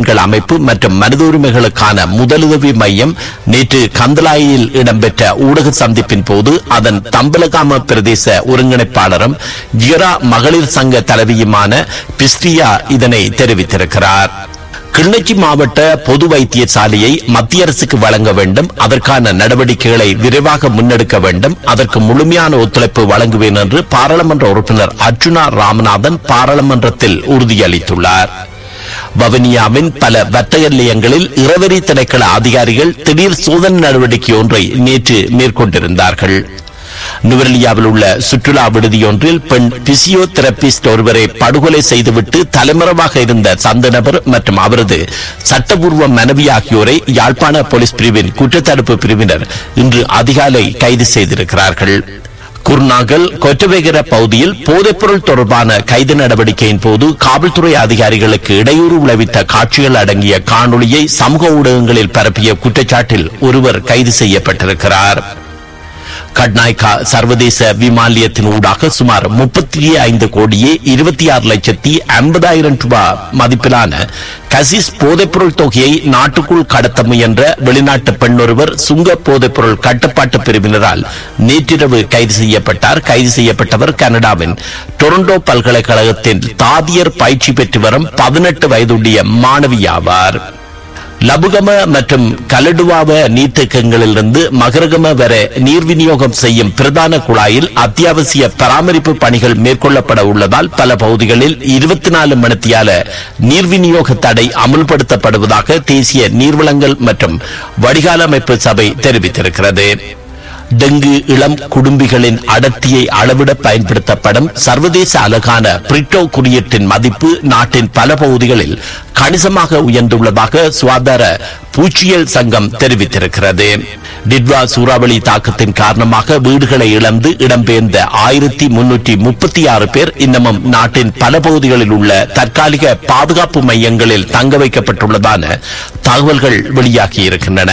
பெண்கள் அமைப்பு மற்றும் மனித உரிமைகளுக்கான முதலுதவி மையம் நேற்று கந்தலாயில் இடம்பெற்ற ஊடக சந்திப்பின் போது அதன் தம்பலகாம பிரதேச ஒருங்கிணைப்பாளரும் ஜியரா மகளிர் சங்க தலைவியுமான பிஸ்ரியா இதனை தெரிவித்திருக்கிறார் கிளிநொச்சி மாவட்ட பொது வைத்தியசாலையை மத்திய அரசுக்கு வழங்க வேண்டும் அதற்கான நடவடிக்கைகளை விரைவாக முன்னெடுக்க வேண்டும் அதற்கு முழுமையான ஒத்துழைப்பு வழங்குவேன் என்று பாராளுமன்ற உறுப்பினர் அர்ஜுனா ராமநாதன் பாராளுமன்றத்தில் உறுதியளித்துள்ளார் வவனியாவின் பல வர்த்தக நிலையங்களில் இரவரி திணைக்கள அதிகாரிகள் திடீர் சோதனை நடவடிக்கை ஒன்றை நேற்று மேற்கொண்டிருந்தார்கள் நுவரெலியாவில் உள்ள சுற்றுலா விடுதியொன்றில் பெண் பிசியோதெரபிஸ்ட் ஒருவரை படுகொலை செய்துவிட்டு தலைமறைவாக இருந்த சந்த நபர் மற்றும் அவரது சட்டபூர்வ மனைவி ஆகியோரை யாழ்ப்பாண போலீஸ் பிரிவின் குற்றத்தடுப்பு பிரிவினர் இன்று அதிகாலை கைது செய்திருக்கிறார்கள் குர்நாகல் கொற்றவேகர பகுதியில் போதைப்பொருள் தொடர்பான கைது நடவடிக்கையின் போது காவல்துறை அதிகாரிகளுக்கு இடையூறு விளைவித்த காட்சிகள் அடங்கிய காணொளியை சமூக ஊடகங்களில் பரப்பிய குற்றச்சாட்டில் ஒருவர் கைது செய்யப்பட்டிருக்கிறார் கட்நாய்கா சர்வதேச விமானியத்தின் ஊடாக சுமார் முப்பத்தி ஐந்து கோடியே இருபத்தி ஆறு லட்சத்தி ஐம்பதாயிரம் ரூபாய் மதிப்பிலான கசிஸ் போதைப்பொருள் தொகையை நாட்டுக்குள் கடத்த முயன்ற வெளிநாட்டு பெண் ஒருவர் சுங்க போதைப்பொருள் கட்டுப்பாட்டு பிரிவினரால் நேற்றிரவு கைது செய்யப்பட்டார் கைது செய்யப்பட்டவர் கனடாவின் டொரண்டோ பல்கலைக்கழகத்தின் தாதியர் பயிற்சி பெற்று வரும் பதினெட்டு வயதுடைய மாணவி ஆவார் லபுகம மற்றும் கலடுவாவ நீர்த்தேக்கங்களிலிருந்து மகரகம வரை நீர் விநியோகம் செய்யும் பிரதான குழாயில் அத்தியாவசிய பராமரிப்பு பணிகள் மேற்கொள்ளப்பட உள்ளதால் பல பகுதிகளில் இருபத்தி நாலு மணித்தியால நீர் விநியோக தடை அமுல்படுத்தப்படுவதாக தேசிய நீர்வளங்கள் மற்றும் வடிகால் அமைப்பு சபை தெரிவித்திருக்கிறது டெங்கு இளம் குடும்பிகளின் அடர்த்தியை அளவிட பயன்படுத்தப்படும் சர்வதேச அழகான பிரிட்டோ குறியீட்டின் மதிப்பு நாட்டின் பல பகுதிகளில் கணிசமாக உயர்ந்துள்ளதாக சுகாதார பூச்சியல் சங்கம் தெரிவித்திருக்கிறது டிட்வா சூறாவளி தாக்கத்தின் காரணமாக வீடுகளை இழந்து இடம்பெயர்ந்த ஆயிரத்தி முன்னூற்றி முப்பத்தி ஆறு பேர் இன்னமும் நாட்டின் பல பகுதிகளில் உள்ள தற்காலிக பாதுகாப்பு மையங்களில் தங்க வைக்கப்பட்டுள்ளதான தகவல்கள் வெளியாகியிருக்கின்றன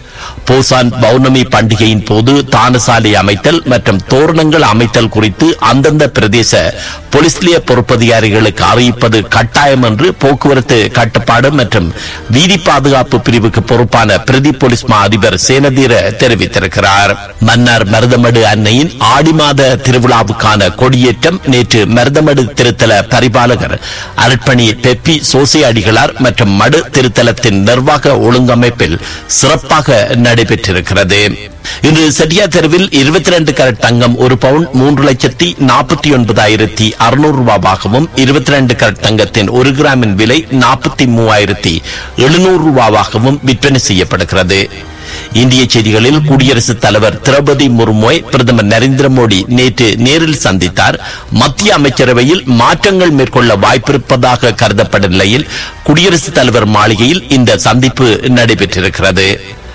போசான் பௌர்ணமி பண்டிகையின் போது தானசாலை அமைத்தல் மற்றும் தோரணங்கள் அமைத்தல் குறித்து அந்தந்த பிரதேச போலீஸ் நிலைய பொறுப்பதிகாரிகளுக்கு அறிவிப்பது கட்டாயம் என்று போக்குவரத்து கட்டுப்பாடு மற்றும் வீதி பாதுகாப்பு பிரிவுக்கு பொறுப்பான பிரதி போலீஸ் மா அதிபர் சேனதீர தெரிவித்திருக்கிறார் மன்னார் மருதமடு அன்னையின் ஆடி மாத திருவிழாவுக்கான கொடியேற்றம் நேற்று மருதமடு திருத்தல பரிபாலகர் அருட்பணி பெப்பி சோசை அடிகளார் மற்றும் மடு திருத்தலத்தின் நிர்வாக ஒழுங்கமைப்பில் சிறப்பாக நடைபெற்றிருக்கிறது இன்று செட்டியா தெருவில் இருபத்தி ரெண்டு கரட் தங்கம் ஒரு பவுன் மூன்று லட்சத்தி நாற்பத்தி ஒன்பதாயிரத்தி அறுநூறு ரூபாவாகவும் இருபத்தி ரெண்டு கரட் தங்கத்தின் ஒரு கிராமின் விலை நாற்பத்தி மூவாயிரத்தி எழுநூறு ரூபாவாகவும் விற்பனை செய்யப்படுகிறது இந்திய செய்திகளில் குடியரசுத் தலைவர் திரௌபதி முர்மோய் பிரதமர் நரேந்திர மோடி நேற்று நேரில் சந்தித்தார் மத்திய அமைச்சரவையில் மாற்றங்கள் மேற்கொள்ள வாய்ப்பிருப்பதாக கருதப்படும் நிலையில் குடியரசுத் தலைவர் மாளிகையில் இந்த சந்திப்பு நடைபெற்றிருக்கிறது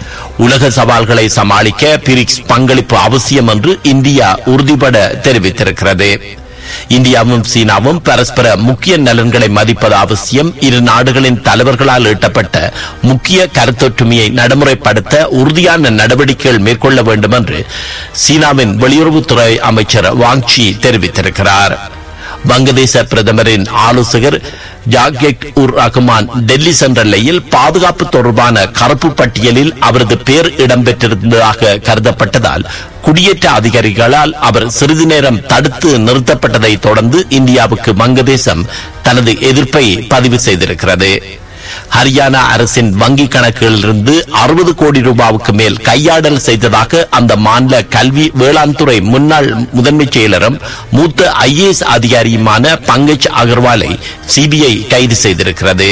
உலக சவால்களை சமாளிக்க பிரிக்ஸ் பங்களிப்பு அவசியம் என்று இந்தியா உறுதிபட தெரிவித்திருக்கிறது இந்தியாவும் சீனாவும் பரஸ்பர முக்கிய நலன்களை மதிப்பது அவசியம் இரு நாடுகளின் தலைவர்களால் ஈட்டப்பட்ட முக்கிய கருத்தொற்றுமையை நடைமுறைப்படுத்த உறுதியான நடவடிக்கைகள் மேற்கொள்ள வேண்டும் என்று சீனாவின் வெளியுறவுத்துறை அமைச்சர் வாங்சி தெரிவித்திருக்கிறார் வங்கதேச பிரதமரின் ஆலோசகர் ஜாகெட் உர் ரஹ்மான் டெல்லி சென்ற நிலையில் பாதுகாப்பு தொடர்பான கருப்பு பட்டியலில் அவரது பெயர் இடம்பெற்றிருந்ததாக கருதப்பட்டதால் குடியேற்ற அதிகாரிகளால் அவர் சிறிது நேரம் தடுத்து நிறுத்தப்பட்டதை தொடர்ந்து இந்தியாவுக்கு வங்கதேசம் தனது எதிர்ப்பை பதிவு செய்திருக்கிறது ஹரியானா அரசின் வங்கி கணக்குகளிலிருந்து அறுபது கோடி ரூபாவுக்கு மேல் கையாடல் செய்ததாக அந்த மாநில கல்வி வேளாண் துறை முன்னாள் முதன்மை செயலரும் மூத்த ஐஏஎஸ் அதிகாரியுமான பங்கஜ் அகர்வாலை சிபிஐ கைது செய்திருக்கிறது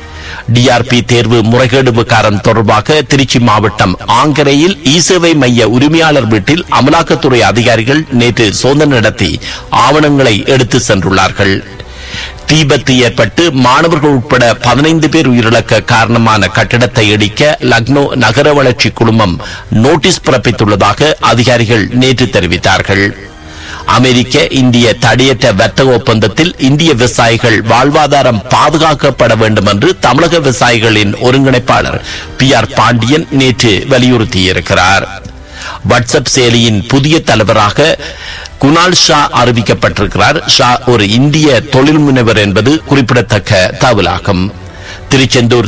டிஆர்பி தேர்வு முறைகேடு விகாரம் தொடர்பாக திருச்சி மாவட்டம் ஆங்கரையில் இ சேவை மைய உரிமையாளர் வீட்டில் அமலாக்கத்துறை அதிகாரிகள் நேற்று சோதனை நடத்தி ஆவணங்களை எடுத்து சென்றுள்ளார்கள் தீபத்து ஏற்பட்டு மாணவர்கள் உட்பட பதினைந்து பேர் உயிரிழக்க காரணமான கட்டிடத்தை இடிக்க லக்னோ நகர வளர்ச்சி குழுமம் நோட்டீஸ் பிறப்பித்துள்ளதாக அதிகாரிகள் நேற்று தெரிவித்தார்கள் அமெரிக்க இந்திய தடையற்ற வர்த்தக ஒப்பந்தத்தில் இந்திய விவசாயிகள் வாழ்வாதாரம் பாதுகாக்கப்பட வேண்டும் என்று தமிழக விவசாயிகளின் ஒருங்கிணைப்பாளர் பி ஆர் பாண்டியன் நேற்று வலியுறுத்தியிருக்கிறார் வாட்ஸ்அப் செயலியின் புதிய தலைவராக குணால் ஷா அறிவிக்கப்பட்டிருக்கிறார் ஷா ஒரு இந்திய தொழில் முனைவர் என்பது குறிப்பிடத்தக்க தகவலாகும் திருச்செந்தூர்